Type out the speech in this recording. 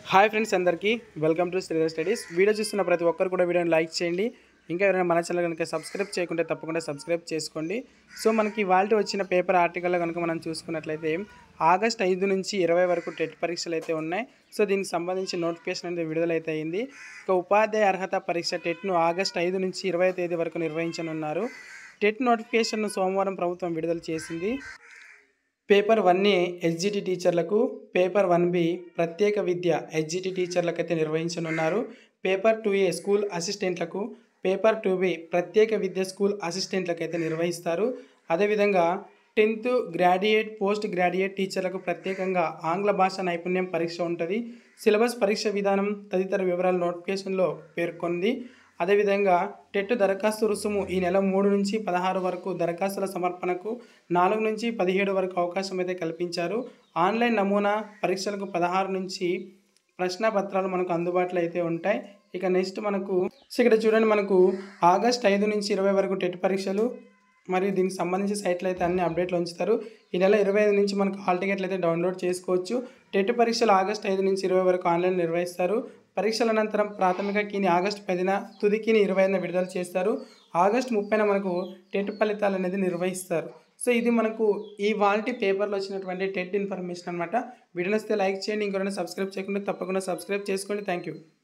hi friends అందరికీ welcome to Sridhar studies video చూస్తున్న ప్రతి ఒక్కరు కూడా వీడియోని లైక్ చేయండి ఇంకా ఎవరైనా మన ఛానల్ కనుక సబ్స్క్రైబ్ చేయకుంటే తప్పకుండా సబ్స్క్రైబ్ చేసుకోండి సో మనకి ఇవాళ వచ్చిన పేపర్ ఆర్టికల్లో కనుక మనం చూసుకున్నట్లయితే ఆగస్ట్ ఐదు నుంచి ఇరవై వరకు టెట్ పరీక్షలు అయితే ఉన్నాయి సో దీనికి సంబంధించి నోటిఫికేషన్ అనేది విడుదలైతే అయింది ఇక ఉపాధ్యాయ అర్హత పరీక్ష టెట్ను ఆగస్ట్ ఐదు నుంచి ఇరవై తేదీ వరకు నిర్వహించనున్నారు టెట్ నోటిఫికేషన్ను సోమవారం ప్రభుత్వం విడుదల చేసింది పేపర్ వన్ ఏ హెచ్జిటి టీచర్లకు పేపర్ వన్ బి ప్రత్యేక విద్య హెచ్జిటి టీచర్లకు అయితే నిర్వహించనున్నారు పేపర్ టూ ఏ స్కూల్ అసిస్టెంట్లకు పేపర్ టూ బి ప్రత్యేక విద్య స్కూల్ అసిస్టెంట్లకు అయితే నిర్వహిస్తారు అదేవిధంగా టెన్త్ గ్రాడ్యుయేట్ పోస్ట్ గ్రాడ్యుయేట్ టీచర్లకు ప్రత్యేకంగా ఆంగ్ల భాష నైపుణ్యం పరీక్ష ఉంటుంది సిలబస్ పరీక్ష విధానం తదితర వివరాలు నోటిఫికేషన్లో పేర్కొంది అదేవిధంగా టెట్ దరఖాస్తు రుసుము ఈ నెల మూడు నుంచి పదహారు వరకు దరఖాస్తుల సమర్పణకు నాలుగు నుంచి పదిహేడు వరకు అవకాశం అయితే కల్పించారు ఆన్లైన్ నమూనా పరీక్షలకు పదహారు నుంచి ప్రశ్నపత్రాలు మనకు అందుబాటులో అయితే ఉంటాయి ఇక నెక్స్ట్ మనకు సో ఇక్కడ చూడండి మనకు ఆగస్ట్ ఐదు నుంచి ఇరవై వరకు టెట్ పరీక్షలు మరియు దీనికి సంబంధించి సైట్లు అయితే అన్ని అప్డేట్లు ఉంచుతారు ఈ నెల ఇరవై ఐదు నుంచి మనకు హాల్ టికెట్లు అయితే డౌన్లోడ్ చేసుకోవచ్చు టెట్ పరీక్షలు ఆగస్ట్ ఐదు నుంచి ఇరవై వరకు ఆన్లైన్ నిర్వహిస్తారు పరీక్షల అనంతరం ప్రాథమిక కీని ఆగస్టు పదిన తుది కీని ఇరవై ఐదున విడుదల చేస్తారు ఆగస్ట్ ముప్పైన మనకు టెట్ ఫలితాలు అనేది నిర్వహిస్తారు సో ఇది మనకు ఈ వాల్టీ పేపర్లో వచ్చినటువంటి టెట్ ఇన్ఫర్మేషన్ అనమాట వీడియో వస్తే లైక్ చేయండి ఇంకొకరైనా సబ్స్క్రైబ్ చేయకుండా తప్పకుండా సబ్స్క్రైబ్ చేసుకోండి థ్యాంక్ యూ